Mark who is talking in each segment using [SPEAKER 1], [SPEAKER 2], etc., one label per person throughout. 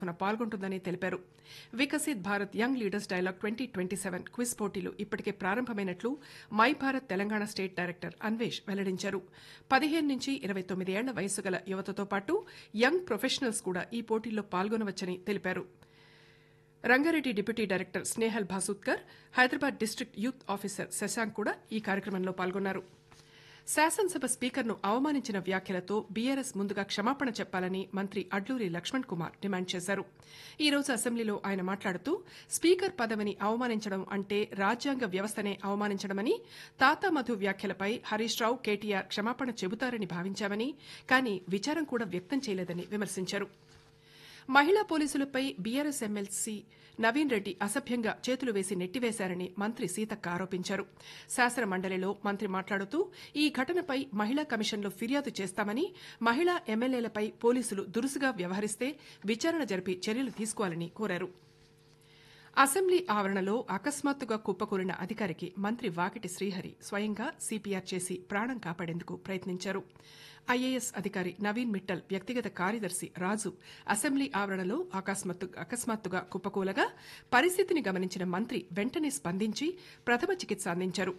[SPEAKER 1] తరఫున పాల్గొంటుందని తెలిపారు Viksit Bharat young leaders dialogue twenty twenty seven quiz పోటీలు ఇప్పటికే ప్రారంభమైనట్లు my Bharat Telangana state director Anvesh వెల్లడించారు పదిహేను నుంచి ఇరవై తొమ్మిది ఏళ్ల వయసు గల యువతతో పాటు యంగ్ ప్రొఫెషనల్స్ కూడా ఈ పోటీల్లో పాల్గొనవచ్చని తెలిపారు Rangareddy deputy director Snehal Bhasutkar Hyderabad district youth officer Shashank కూడా ఈ కార్యక్రమంలో పాల్గొన్నారు శాసనసభ స్పీకర్ను అవమానించిన వ్యాఖ్యలతో బీఆర్ఎస్ ముందుగా క్షమాపణ చెప్పాలని మంత్రి అడ్లూరి లక్ష్మణ్ కుమార్ డిమాండ్ చేశారు ఈ రోజు అసెంబ్లీలో ఆయన మాట్లాడుతూ స్పీకర్ పదవిని అవమానించడం అంటే రాజ్యాంగ వ్యవస్థనే అవమానించడమని తాతా మధు వ్యాఖ్యలపై హరీష్ రావు కేటీఆర్ క్షమాపణ చెబుతారని భావించామని కానీ విచారం కూడా వ్యక్తం చేయలేదని విమర్శించారు మహిళా పోలీసులపై బీఆర్ఎస్ ఎమ్మెల్సీ నవీన్ రెడ్డి అసభ్యంగా చేతులు వేసి నెట్టివేశారని మంత్రి సీతక్క ఆరోపించారు శాసన మండలిలో మంత్రి మాట్లాడుతూ ఈ ఘటనపై మహిళా కమిషన్లో ఫిర్యాదు చేస్తామని మహిళా ఎమ్మెల్యేలపై పోలీసులు దురుసుగా వ్యవహరిస్తే విచారణ జరిపి చర్యలు తీసుకోవాలని కోరారు అసెంబ్లీ ఆవరణలో అకస్మాత్తుగా కుప్పకూలిన అధికారికి మంత్రి వాకిటి శ్రీహరి స్వయంగా సిపిఆర్ చేసి ప్రాణం కాపాడేందుకు ప్రయత్నించారు ఐఏఎస్ అధికారి నవీన్ మిట్టల్ వ్యక్తిగత కార్యదర్శి రాజు అసెంబ్లీ ఆవరణలో అకస్మాత్తుగా కుప్పకూలగా పరిస్థితిని గమనించిన మంత్రి వెంటనే స్పందించి ప్రథమ చికిత్స అందించారు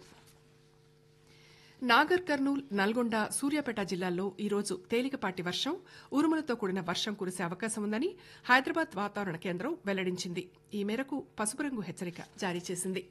[SPEAKER 1] నాగర్ కర్నూల్ నల్గొండ సూర్యాపేట జిల్లాల్లో ఈరోజు తేలికపాటి వర్షం ఉరుములతో కూడిన వర్షం కురిసే అవకాశం ఉందని హైదరాబాద్ వాతావరణ కేంద్రం వెల్లడించింది ఈ మేరకు పసుపు రంగు హెచ్చరిక జారీ చేసింది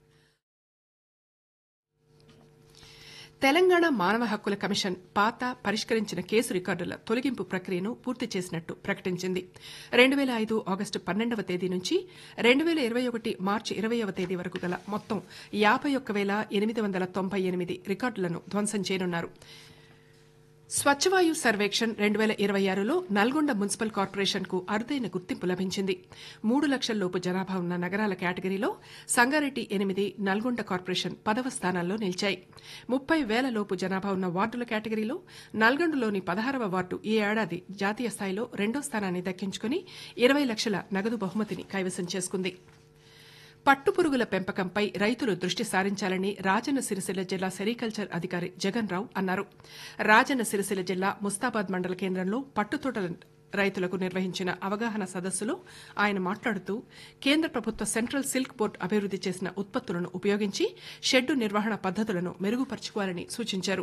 [SPEAKER 1] తెలంగాణ మానవ హక్కుల కమిషన్ పాత పరిష్కరించిన కేసు రికార్డుల తొలగింపు ప్రక్రియను పూర్తి చేసినట్టు ప్రకటించింది రెండు వేల ఐదు ఆగస్టు పన్నెండవ తేదీ నుంచి రెండు వేల ఇరవై ఒకటి మార్చి ఇరవైవ తేదీ వరకు గల మొత్తం యాభై ఒక్క వేల ఎనిమిది వందల తొంభై ఎనిమిది రికార్డులను ధ్వంసం చేయనున్నారు స్వచ్ఛవాయు సర్వేక్షణ్ రెండు వేల ఇరవై ఆరులో నల్గొండ మున్సిపల్ కార్పొరేషన్ కు అరుదైన గుర్తింపు లభించింది మూడు లక్షల లోపు జనాభా ఉన్న నగరాల కేటగిరీలో సంగారెడ్డి ఎనిమిది నల్గొండ కార్పొరేషన్ పదవ స్థానాల్లో నిలిచాయి ముప్పై వేల లోపు జనాభా ఉన్న వార్డుల కేటగిరీలో నల్గొండలోని పదహారవ వార్డు ఈ ఏడాది జాతీయ స్థాయిలో రెండో స్థానాన్ని దక్కించుకుని ఇరవై లక్షల నగదు బహుమతిని కైవసం చేసుకుంది పట్టుపురుగుల పెంపకంపై రైతులు దృష్టి సారించాలని రాజన్న సిరిసిల్ల జిల్లా సెరికల్చర్ అధికారి జగన్ రావు అన్నారు రాజన్న సిరిసిల్ల జిల్లా ముస్తాబాద్ మండల కేంద్రంలో పట్టుతోటల రైతులకు నిర్వహించిన అవగాహన సదస్సులో ఆయన మాట్లాడుతూ కేంద్ర ప్రభుత్వ సెంట్రల్ సిల్క్ బోర్డు అభివృద్ది చేసిన ఉత్పత్తులను ఉపయోగించి షెడ్డు నిర్వహణ పద్దతులను మెరుగుపరుచుకోవాలని సూచించారు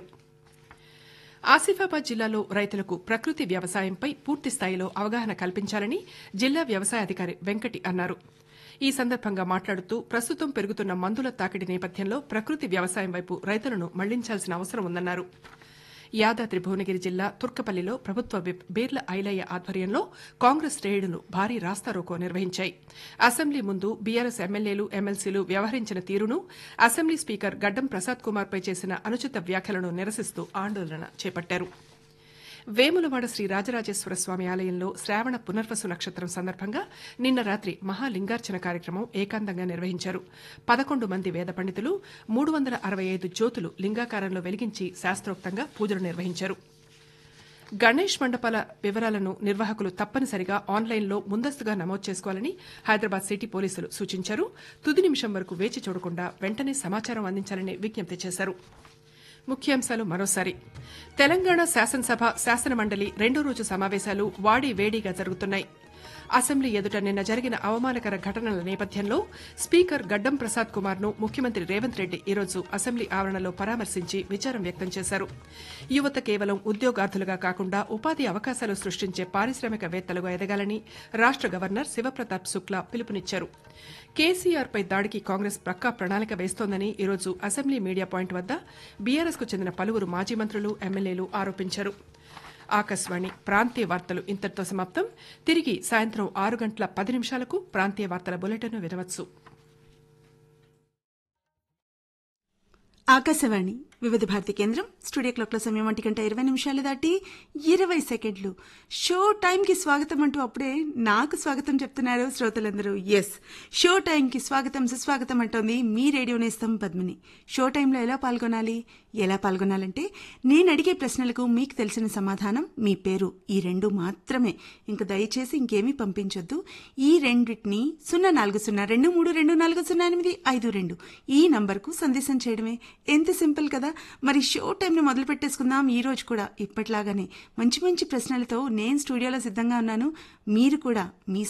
[SPEAKER 1] ఆసిఫాబాద్ జిల్లాలో రైతులకు ప్రకృతి వ్యవసాయంపై పూర్తి స్థాయిలో అవగాహన కల్పించాలని జిల్లా వ్యవసాయ అధికారి వెంకటి అన్నారు ఈ సందర్భంగా మాట్లాడుతూ ప్రస్తుతం పెరుగుతున్న మందుల తాకిడి నేపథ్యంలో ప్రకృతి వ్యవసాయం వైపు రైతులను మళ్లించాల్సిన అవసరం ఉందన్నారు యాదాద్రి భువనగిరి జిల్లా తుర్కపల్లిలో ప్రభుత్వ విప్ బీర్ల ఐలయ్య ఆధ్వర్యంలో కాంగ్రెస్ శ్రేణులు భారీ రాస్తారోకో నిర్వహించాయి అసెంబ్లీ ముందు బీఆర్ఎస్ ఎమ్మెల్యేలు ఎమ్మెల్సీలు వ్యవహరించిన తీరును అసెంబ్లీ స్పీకర్ గడ్డం ప్రసాద్ కుమార్పై చేసిన అనుచిత వ్యాఖ్యలను నిరసిస్తూ ఆందోళన చేపట్టారు వేములవాడ శ్రీ రాజరాజేశ్వర స్వామి ఆలయంలో శ్రావణ పునర్వసు నక్షత్రం సందర్భంగా నిన్న రాత్రి మహాలింగార్చన కార్యక్రమం ఏకాంతంగా నిర్వహించారు పదకొండు మంది వేద పండితులు మూడు వందల అరవై ఐదు జ్యోతులు లింగాకారంలో వెలిగించి శాస్త్రోక్తంగా పూజలు నిర్వహించారు గణేష్ మండపాల వివరాలను నిర్వాహకులు తప్పనిసరిగా ఆన్లైన్లో ముందస్తుగా నమోదు చేసుకోవాలని హైదరాబాద్ సిటీ పోలీసులు సూచించారు తుది నిమిషం వరకు వేచి చూడకుండా వెంటనే సమాచారం అందించాలని విజ్ఞప్తి చేశారు ముఖ్యాంశాలు మరోసారి తెలంగాణ శాసనసభ శాసనమండలి రెండో రోజు సమావేశాలు వాడి వేడిగా జరుగుతున్నాయి అసెంబ్లీ ఎదుట నిన్న జరిగిన అవమానకర ఘటనల నేపథ్యంలో స్పీకర్ గడ్డం ప్రసాద్ కుమార్ ను ముఖ్యమంత్రి రేవంత్ రెడ్డి ఈరోజు అసెంబ్లీ ఆవరణలో పరామర్శించి విచారం వ్యక్తం చేశారు యువత కేవలం ఉద్యోగార్థులుగా కాకుండా ఉపాధి అవకాశాలు సృష్టించే పారిశ్రామికవేత్తలుగా ఎదగాలని రాష్ట గవర్నర్ శివప్రతాప్ శుక్లా పిలుపునిచ్చారు కేసీఆర్ పై దాడికి కాంగ్రెస్ ప్రక్కా ప్రణాళిక వేస్తోందని ఈరోజు అసెంబ్లీ మీడియా పాయింట్ వద్ద బీఆర్ఎస్ కు చెందిన పలువురు మాజీ మంత్రులు ఎమ్మెల్యేలు ఆరోపించారు ఆకాశవాణి ప్రాంతీయ వార్తలు ఇంతటితో సమాప్తం తిరిగి సాయంత్రం ఆరు గంటల పది నిమిషాలకు ప్రాంతీయ వార్తల బులెటిన్ వినవచ్చు
[SPEAKER 2] ఆకాశవాణి వివిధ భారతి కేంద్రం స్టూడియో క్లాక్ల సమయం ఒంటి గంట ఇరవై నిమిషాలు దాటి ఇరవై సెకండ్లు షో టైంకి స్వాగతం అంటూ అప్పుడే నాకు స్వాగతం చెప్తున్నారు శ్రోతలందరూ ఎస్ షో టైంకి స్వాగతం సుస్వాగతం అంటోంది మీ రేడియో నేస్తం పద్మిని షో టైంలో ఎలా పాల్గొనాలి ఎలా పాల్గొనాలంటే నేను అడిగే ప్రశ్నలకు మీకు తెలిసిన సమాధానం మీ పేరు ఈ రెండు మాత్రమే ఇంక దయచేసి ఇంకేమీ పంపించొద్దు ఈ రెండింటిని సున్నా నాలుగు సున్నా రెండు మూడు రెండు నాలుగు సున్నా ఎనిమిది ఐదు రెండు ఈ నంబర్కు సందేశం చేయడమే ఎంత సింపుల్ కదా కదా మరి షో టైంని మొదలు పెట్టేసుకుందాం ఈ రోజు కూడా ఇప్పటిలాగానే మంచి మంచి ప్రశ్నలతో నేను స్టూడియోలో సిద్ధంగా ఉన్నాను మీరు కూడా మీ